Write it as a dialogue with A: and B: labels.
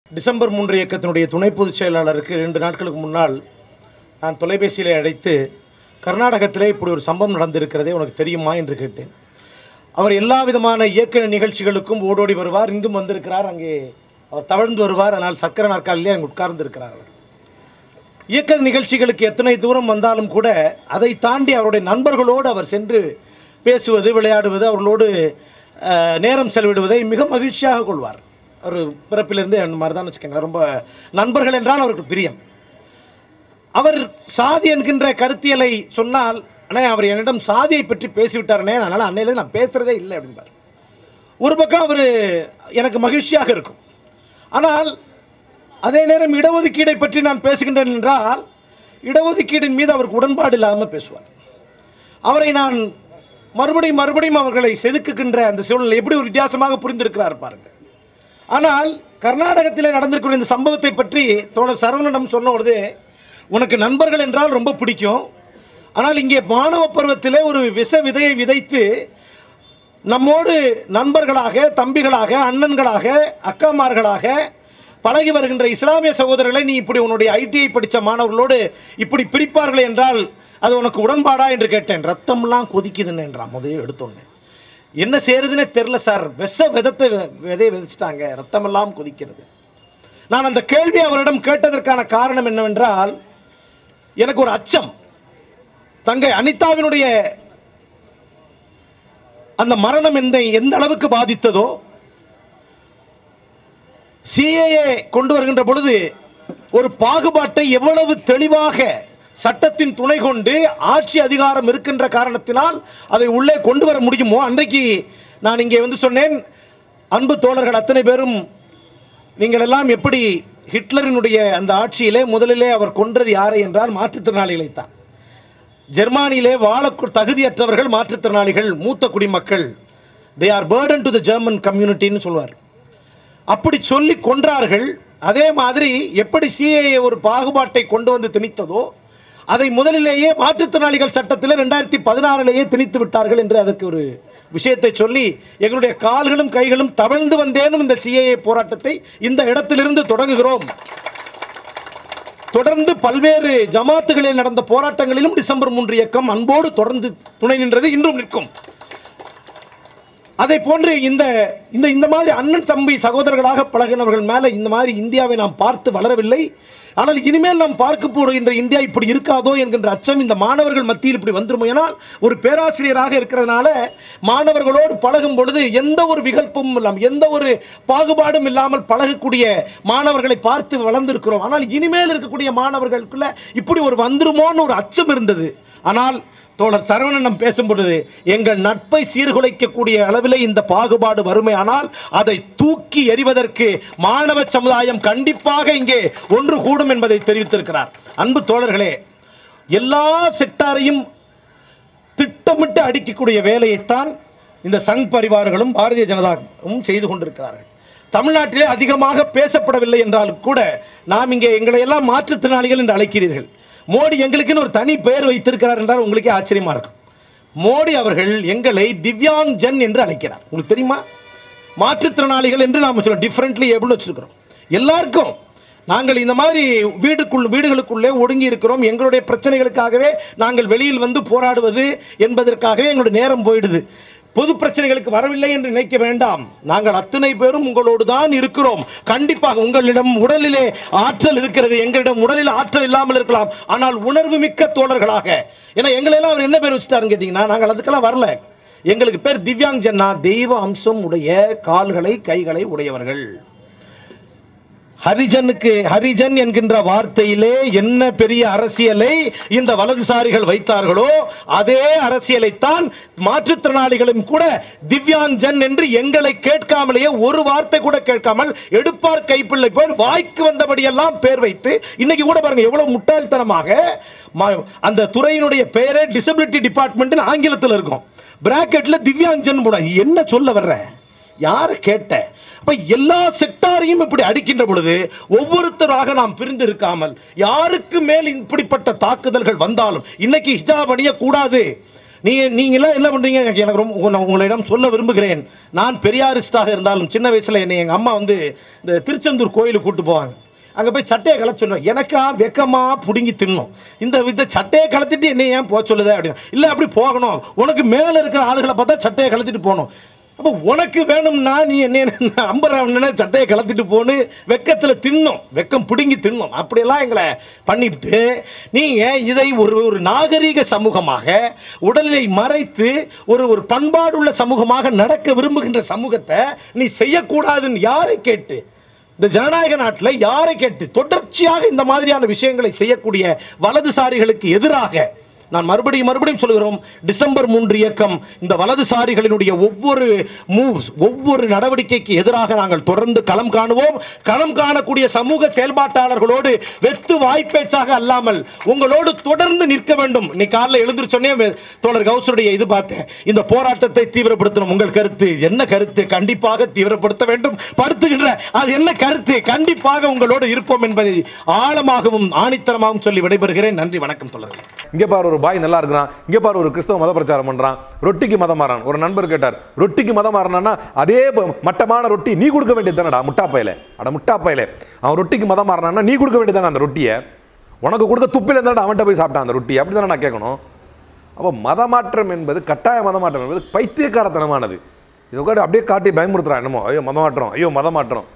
A: December மூன்று இயக்கத்தினுடைய துணை பொதுச் செயலாளருக்கு இரண்டு நாட்களுக்கு முன்னால் நான் தொலைபேசியிலே அழைத்து கர்நாடகத்திலே இப்படி ஒரு சம்பவம் நடந்திருக்கிறதே உனக்கு தெரியுமா என்று கேட்டேன் அவர் எல்லா விதமான இயக்க நிகழ்ச்சிகளுக்கும் ஓடோடி வருவார் இங்கும் வந்திருக்கிறார் அங்கே அவர் தவழ்ந்து வருவார் அதனால் சக்கர நாற்காலிலே அங்கே உட்கார்ந்து இருக்கிறார் அவர் இயக்க நிகழ்ச்சிகளுக்கு எத்தனை தூரம் வந்தாலும் கூட அதை தாண்டி அவருடைய நண்பர்களோடு அவர் சென்று பேசுவது விளையாடுவது அவர்களோடு அஹ், நேரம் செலவிடுவதை மிக மகிழ்ச்சியாக கொள்வார் அவர் பிறப்பிலிருந்து அந்த மாதிரி தான் வச்சுக்கோங்க ரொம்ப நண்பர்கள் என்றால் அவருக்கு பிரியம் அவர் சாதி என்கின்ற கருத்தியலை சொன்னால் அண்ணே அவர் என்னிடம் சாதியை பற்றி பேசிவிட்டாருனே அதனால் அன்னையிலேருந்து நான் பேசுகிறதே இல்லை அப்படிம்பார் ஒரு பக்கம் அவர் எனக்கு மகிழ்ச்சியாக இருக்கும் ஆனால் அதே நேரம் இடஒதுக்கீடை பற்றி நான் பேசுகின்றேன் என்றால் இடஒதுக்கீடின் மீது அவருக்கு உடன்பாடு இல்லாமல் பேசுவார் அவரை நான் மறுபடியும் மறுபடியும் அவர்களை செதுக்குகின்ற அந்த சூழ்நிலை எப்படி ஒரு வித்தியாசமாக புரிந்திருக்கிறார் பாருங்க ஆனால் கர்நாடகத்தில் நடந்திருக்கிற இந்த சம்பவத்தை பற்றி தோழர் சரவணனிடம் சொன்ன பொழுது உனக்கு நண்பர்கள் என்றால் ரொம்ப பிடிக்கும் ஆனால் இங்கே மாணவ பருவத்திலே ஒரு விஷ விதையை விதைத்து நம்மோடு நண்பர்களாக தம்பிகளாக அண்ணன்களாக அக்காமார்களாக பழகி வருகின்ற இஸ்லாமிய சகோதரர்களை நீ இப்படி உன்னுடைய ஐடிஐ படித்த மாணவர்களோடு இப்படி பிரிப்பார்கள் என்றால் அது உனக்கு உடன்பாடா என்று கேட்டேன் ரத்தம்லாம் கொதிக்குதுன்னு என்றான் முதலே எடுத்தோன்னே என்ன செய்யறதுன்னே தெரில சார் விஷ விதத்தை விதையை விதைச்சிட்டாங்க ரத்தமெல்லாம் கொதிக்கிறது நான் அந்த கேள்வி அவரிடம் கேட்டதற்கான காரணம் என்னவென்றால் எனக்கு ஒரு அச்சம் தங்கை அனிதாவினுடைய அந்த மரணம் என்னை எந்த அளவுக்கு பாதித்ததோ சிஏஏ கொண்டு வருகின்ற பொழுது ஒரு பாகுபாட்டை எவ்வளவு தெளிவாக சட்டத்தின் துணை கொண்டு ஆட்சி அதிகாரம் இருக்கின்ற காரணத்தினால் அதை உள்ளே கொண்டு வர முடியுமோ அன்றைக்கு நான் இங்கே வந்து சொன்னேன் அன்பு தோழர்கள் அத்தனை பேரும் நீங்கள் எல்லாம் எப்படி ஹிட்லரினுடைய அந்த ஆட்சியிலே முதலிலே அவர் கொன்றது யாரை என்றால் மாற்றுத்திறனாளிகளை தான் ஜெர்மானியிலே வாழ தகுதியற்றவர்கள் மாற்றுத்திறனாளிகள் மூத்த குடிமக்கள் they are burden to the German கம்யூனிட்டின்னு சொல்வார் அப்படி சொல்லி கொன்றார்கள் அதே மாதிரி எப்படி சிஏஏ ஒரு பாகுபாட்டை கொண்டு வந்து திணித்ததோ அதை முதலிலேயே மாற்றுத்திறனாளிகள் சட்டத்தில் ரெண்டாயிரத்தி பதினாறிலேயே திணித்து விட்டார்கள் என்று அதற்கு ஒரு விஷயத்தை சொல்லி எங்களுடைய கால்களும் கைகளும் தவழ்ந்து வந்தேனும் இந்த சிஏஏ போராட்டத்தை இந்த இடத்திலிருந்து தொடங்குகிறோம் தொடர்ந்து பல்வேறு ஜமாத்துகளில் நடந்த போராட்டங்களிலும் டிசம்பர் மூன்று இயக்கம் அன்போடு தொடர்ந்து துணை நின்றது இன்றும் நிற்கும் அதை போன்று இந்த இந்த இந்த மாதிரி அண்ணன் தம்பி சகோதரர்களாக பழகினவர்கள் மேலே இந்த மாதிரி இந்தியாவை நாம் பார்த்து வளரவில்லை ஆனால் இனிமேல் நாம் பார்க்க போகின்ற இந்தியா இப்படி இருக்காதோ என்கின்ற அச்சம் இந்த மாணவர்கள் மத்தியில் இப்படி வந்துருமையானால் ஒரு பேராசிரியராக இருக்கிறதுனால மாணவர்களோடு பழகும் பொழுது எந்த ஒரு விகல்பமும் இல்லாமல் எந்த ஒரு பாகுபாடும் இல்லாமல் பழகக்கூடிய மாணவர்களை பார்த்து வளர்ந்திருக்கிறோம் ஆனால் இனிமேல் இருக்கக்கூடிய மாணவர்களுக்குள்ள இப்படி ஒரு வந்துருமோன்னு ஒரு அச்சம் இருந்தது ஆனால் தோழர் சரவணனம் பேசும் பொழுது எங்கள் நட்பை சீர்குலைக்கக்கூடிய அளவிலே இந்த பாகுபாடு வறுமையானால் அதை தூக்கி எறிவதற்கு மாணவ சமுதாயம் கண்டிப்பாக இங்கே ஒன்று கூடும் என்பதை தெரிவித்திருக்கிறார் அன்பு தோழர்களே எல்லா செக்டாரையும் திட்டமிட்டு அடிக்கக்கூடிய வேலையைத்தான் இந்த சங் பரிவார்களும் பாரதிய ஜனதாவும் செய்து கொண்டிருக்கிறார்கள் தமிழ்நாட்டிலே அதிகமாக பேசப்படவில்லை என்றாலும் கூட நாம் இங்கே எங்களை எல்லாம் மாற்றுத்திறனாளிகள் என்று அழைக்கிறீர்கள் மோடி எங்களுக்குன்னு ஒரு தனி பெயர் வைத்திருக்கிறார் என்றால் உங்களுக்கே ஆச்சரியமா இருக்கும் மோடி அவர்கள் எங்களை திவ்யாங் ஜன் என்று அழைக்கிறார் உங்களுக்கு தெரியுமா மாற்றுத்திறனாளிகள் என்று நாம் சொல்ல டிஃப்ரெண்ட்லி ஏபிள் வச்சிருக்கிறோம் எல்லாருக்கும் நாங்கள் இந்த மாதிரி வீடுக்குள் வீடுகளுக்குள்ளே ஒடுங்கி இருக்கிறோம் எங்களுடைய பிரச்சனைகளுக்காகவே நாங்கள் வெளியில் வந்து போராடுவது என்பதற்காகவே எங்களுடைய நேரம் போயிடுது பொது பிரச்சனைகளுக்கு வரவில்லை என்று நினைக்க வேண்டாம் நாங்கள் அத்தனை பேரும் உங்களோடு தான் இருக்கிறோம் கண்டிப்பாக உங்களிடம் உடலிலே ஆற்றல் இருக்கிறது எங்களிடம் உடலில் ஆற்றல் இல்லாமல் இருக்கலாம் ஆனால் உணர்வு மிக்க தோழர்களாக ஏன்னா எங்களெல்லாம் அவர் என்ன பேர் வச்சுட்டாருன்னு கேட்டிங்கன்னா நாங்கள் அதுக்கெல்லாம் வரல எங்களுக்கு பேர் திவ்யாங் ஜன்னா தெய்வ அம்சம் உடைய கால்களை கைகளை உடையவர்கள் ஹரிஜனுக்கு ஹரிஜன் என்கின்ற வார்த்தையிலே என்ன பெரிய அரசியலை இந்த வலதுசாரிகள் வைத்தார்களோ அதே அரசியலைத்தான் மாற்றுத்திறனாளிகளும் கூட திவ்யாஞ்சன் என்று எங்களை கேட்காமலேயே ஒரு வார்த்தை கூட கேட்காமல் எடுப்பார் கைப்பிள்ளை போல் வாய்க்கு வந்தபடியெல்லாம் பேர் வைத்து இன்னைக்கு கூட பாருங்க எவ்வளவு முட்டாள்தனமாக ம- அந்த துறையினுடைய பெயரே டிசபிலிட்டி டிபார்ட்மெண்ட் ஆங்கிலத்தில் இருக்கும் பிராக்கெட்ல திவ்யாஞ்சன் போட என்ன சொல்ல வர்ற யாரை கேட்ட அப்ப எல்லா செக்டாரையும் இப்படி அடிக்கின்ற பொழுது ஒவ்வொருத்தராக நாம் பிரிந்து இருக்காமல் யாருக்கு மேல் இப்படிப்பட்ட தாக்குதல்கள் வந்தாலும் இன்னைக்கு ஹிஜாப் அணியக்கூடாது நீங்க நீங்களாம் என்ன பண்றீங்க எனக்கு எனக்கு ரொம்ப நான் உங்களிடம் சொல்ல விரும்புகிறேன் நான் பெரியாரிஸ்டாக இருந்தாலும் சின்ன வயசுல என்னை எங்க அம்மா வந்து இந்த திருச்செந்தூர் கோயிலுக்கு கூட்டு போவாங்க அங்கே போய் சட்டையை கலச்சு சொல்லுவேன் எனக்கா வெக்கமா பிடுங்கி தின்னும் இந்த இந்த சட்டையை கலத்திட்டு என்னை ஏன் போக சொல்லுது அப்படின்னு இல்லை அப்படி போகணும் உனக்கு மேலே இருக்கிற ஆளுகளை பார்த்தா சட்டையை கலத்திட்டு போகணும் அப்போ உனக்கு வேணும்னா நீ என்ன அம்பராவன சட்டையை கலத்திட்டு போன்னு வெக்கத்தில் தின்னும் வெக்கம் பிடுங்கி தின்னும் அப்படியெல்லாம் எங்களை பண்ணிவிட்டு நீங்கள் இதை ஒரு ஒரு நாகரீக சமூகமாக உடலை மறைத்து ஒரு ஒரு பண்பாடுள்ள சமூகமாக நடக்க விரும்புகின்ற சமூகத்தை நீ செய்யக்கூடாதுன்னு யாரை கேட்டு இந்த ஜனநாயக நாட்டில் யாரை கேட்டு தொடர்ச்சியாக இந்த மாதிரியான விஷயங்களை செய்யக்கூடிய வலதுசாரிகளுக்கு எதிராக நான் மறுபடியும் மறுபடியும் சொல்கிறோம் டிசம்பர் மூன்று இயக்கம் இந்த வலதுசாரிகளினுடைய ஒவ்வொரு மூவ்ஸ் ஒவ்வொரு நடவடிக்கைக்கு எதிராக நாங்கள் தொடர்ந்து களம் காணுவோம் களம் காணக்கூடிய சமூக செயல்பாட்டாளர்களோடு வெத்து வாய்ப்பேச்சாக அல்லாமல் உங்களோடு தொடர்ந்து நிற்க வேண்டும் நீ காலைல எழுந்திரு சொன்னேன் தோழர் கௌசருடைய இது பார்த்தேன் இந்த போராட்டத்தை தீவிரப்படுத்தணும் உங்கள் கருத்து என்ன கருத்து கண்டிப்பாக தீவிரப்படுத்த வேண்டும் படுத்துகின்ற அது என்ன கருத்து கண்டிப்பாக உங்களோடு இருப்போம் என்பதை ஆழமாகவும் ஆணித்தரமாகவும் சொல்லி விடைபெறுகிறேன் நன்றி வணக்கம் தோழர்கள்
B: இங்கே பாரு ஒரு பாய் நல்லா இருக்கிறான் இங்கே பாரு ஒரு கிறிஸ்தவ மத பிரச்சாரம் பண்றான் ரொட்டிக்கு மதம் மாறான் ஒரு நண்பர் கேட்டார் ரொட்டிக்கு மதம் மாறினான்னா அதே ப- மட்டமான ரொட்டி நீ கொடுக்க வேண்டியது தானடா முட்டாப்பையில அட முட்டாப்பையில அவன் ரொட்டிக்கு மதம் மாறினான்னா நீ கொடுக்க வேண்டியது அந்த ரொட்டியை உனக்கு கொடுக்க துப்பில இருந்தாடா அவன்கிட்ட போய் சாப்பிட்டான் அந்த ரொட்டி அப்படி தானே நான் கேட்கணும் அப்போ மதமாற்றம் என்பது கட்டாய மதமாற்றம் என்பது பைத்தியக்காரத்தனமானது இதை கூட அப்படியே காட்டி பயமுறுத்துறான் என்னமோ ஐயோ மதமாற்றம் ஐயோ மதமாற்றம்